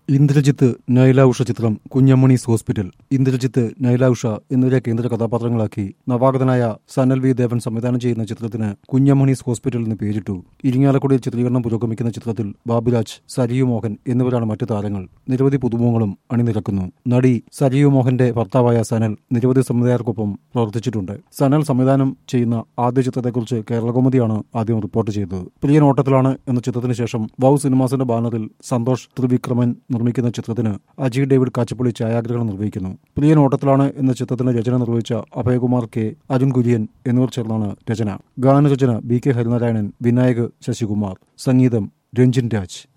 ഇന്ദ്രജിത്ത് നൈല ഉഷ ചിത്രം കുഞ്ഞമ്മണീസ് ഹോസ്പിറ്റൽ ഇന്ദ്രജിത്ത് നൈല ഉഷ എന്നിവരെ കേന്ദ്ര കഥാപാത്രങ്ങളാക്കി നവാഗതനായ സനൽ വി ദേവൻ സംവിധാനം ചെയ്യുന്ന ചിത്രത്തിന് കുഞ്ഞമ്മണീസ് ഹോസ്പിറ്റൽ എന്ന് പേരിട്ടു ഇരിങ്ങാലക്കുടിയിൽ ചിത്രീകരണം പുരോഗമിക്കുന്ന ചിത്രത്തിൽ ബാബുരാജ് സരിയു മോഹൻ എന്നിവരാണ് മറ്റു താരങ്ങൾ നിരവധി പുതുമുഖങ്ങളും അണിനിരക്കുന്നു നടി സരിയു മോഹന്റെ ഭർത്താവായ സനൽ നിരവധി സംവിധായകർക്കൊപ്പം പ്രവർത്തിച്ചിട്ടുണ്ട് സനൽ സംവിധാനം ചെയ്യുന്ന ആദ്യ ചിത്രത്തെക്കുറിച്ച് കേരളകൗമുദിയാണ് ആദ്യം റിപ്പോർട്ട് ചെയ്തത് പ്രിയൻ ഓട്ടത്തിലാണ് എന്ന ചിത്രത്തിന് ശേഷം വൗ സിനിമാസിന്റെ ബാനറിൽ സന്തോഷ് ത്രിവിക്രമൻ നിർമ്മിക്കുന്ന ചിത്രത്തിന് അജയ് ഡേവിഡ് കാച്ചപ്പള്ളി ഛായാഗ്രഹണം നിർവഹിക്കുന്നു പ്രിയൻ ഓട്ടത്തിലാണ് എന്ന ചിത്രത്തിന് രചന നിർവഹിച്ച അഭയകുമാർ കെ അരുൺ കുര്യൻ എന്നിവർ ചേർന്നാണ് രചന ഗാനരചന ബി കെ ഹരിനാരായണൻ വിനായക് ശശികുമാർ സംഗീതം രഞ്ജിൻ രാജ്